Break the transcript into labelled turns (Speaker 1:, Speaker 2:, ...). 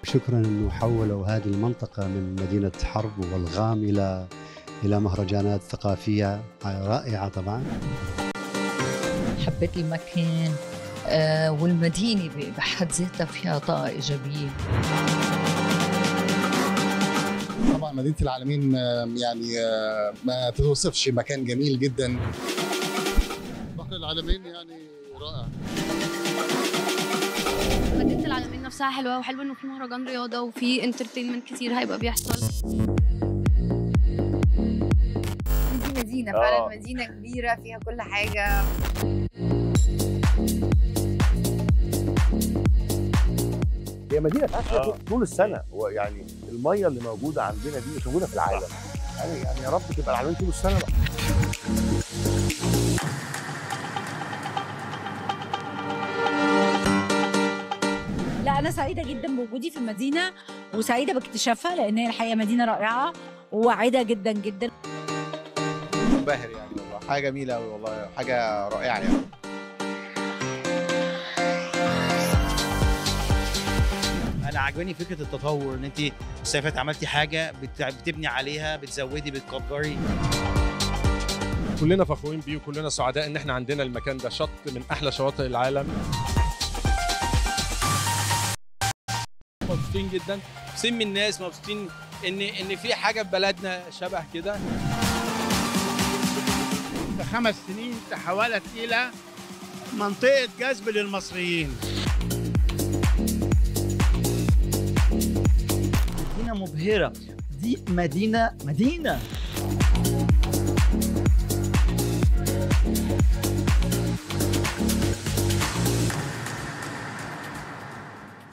Speaker 1: شكرا انه حولوا هذه المنطقه من مدينه حرب والغام الى الى مهرجانات ثقافيه رائعه طبعا
Speaker 2: حبيت المكان آه، والمدينه بحد ذاتها فيها طاقه ايجابيه
Speaker 3: طبعا مدينه العالمين آه، يعني آه، ما تتوصفش مكان جميل جدا بحر العالمين يعني رائع
Speaker 4: مدينة العالمين نفسها حلوة وحلوة انه في مهرجان رياضة وفي انترتينمنت كتير هيبقى بيحصل
Speaker 5: دي مدينة فعلا مدينة كبيرة فيها كل حاجة
Speaker 6: هي مدينه فيها آه. طول السنه ويعني الميه اللي موجوده عندنا دي مش موجوده في العالم يعني يعني يا رب تبقى العالمين طول السنه بقى
Speaker 7: لا انا سعيده جدا بوجودي في المدينه وسعيده باكتشافها لان هي الحقيقه مدينه رائعه وواعده جدا جدا
Speaker 8: منبهر يعني والله حاجه جميله قوي والله حاجه رائعه يعني
Speaker 9: انا عجباني فكره التطور ان انت السنه اللي فاتت عملتي حاجه بت- بتبني عليها بتزودي بتكبري
Speaker 10: كلنا فخورين بيه وكلنا سعداء ان احنا عندنا المكان ده شط من احلى شواطئ العالم
Speaker 11: مبسوطين جدا مبسوطين من الناس مبسوطين ان ان في حاجه في بلدنا شبه كده
Speaker 12: خمس سنين تحولت الى منطقه جذب للمصريين
Speaker 13: مدينه مبهره دي مدينه مدينه